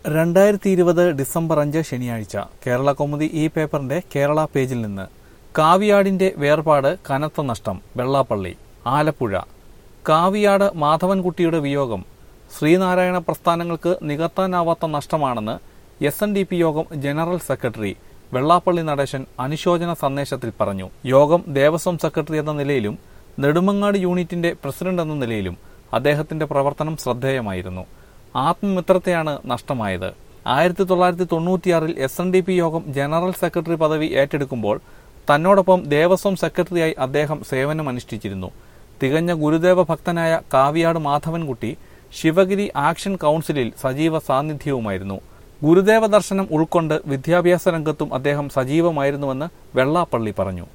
രണ്ടായിരത്തി ഇരുപത് ഡിസംബർ അഞ്ച് ശനിയാഴ്ച കേരള കൗമുദി ഈ പേപ്പറിന്റെ കേരള പേജിൽ നിന്ന് കാവിയാടിന്റെ വേർപാട് കനത്ത നഷ്ടം വെള്ളാപ്പള്ളി ആലപ്പുഴ കാവിയാട് മാധവൻകുട്ടിയുടെ വിയോഗം ശ്രീനാരായണ പ്രസ്ഥാനങ്ങൾക്ക് നികത്താനാവാത്ത നഷ്ടമാണെന്ന് എസ് എൻ ഡി പി യോഗം ജനറൽ സെക്രട്ടറി വെള്ളാപ്പള്ളി നടേശൻ അനുശോചന സന്ദേശത്തിൽ പറഞ്ഞു യോഗം ദേവസ്വം സെക്രട്ടറി എന്ന നിലയിലും നെടുമങ്ങാട് യൂണിറ്റിന്റെ പ്രസിഡന്റ് എന്ന നിലയിലും അദ്ദേഹത്തിന്റെ പ്രവർത്തനം ശ്രദ്ധേയമായിരുന്നു ആത്മമിത്രത്തെയാണ് നഷ്ടമായത് ആയിരത്തി തൊള്ളായിരത്തി തൊണ്ണൂറ്റിയാറിൽ എസ് എൻ ഡി പി യോഗം ജനറൽ സെക്രട്ടറി പദവി ഏറ്റെടുക്കുമ്പോൾ തന്നോടൊപ്പം ദേവസ്വം സെക്രട്ടറിയായി അദ്ദേഹം സേവനമനുഷ്ഠിച്ചിരുന്നു തികഞ്ഞ ഗുരുദേവ ഭക്തനായ കാവിയാട് മാധവൻകുട്ടി ശിവഗിരി ആക്ഷൻ കൗൺസിലിൽ സജീവ സാന്നിധ്യവുമായിരുന്നു ഗുരുദേവ ദർശനം ഉൾക്കൊണ്ട് വിദ്യാഭ്യാസ രംഗത്തും അദ്ദേഹം സജീവമായിരുന്നുവെന്ന് വെള്ളാപ്പള്ളി പറഞ്ഞു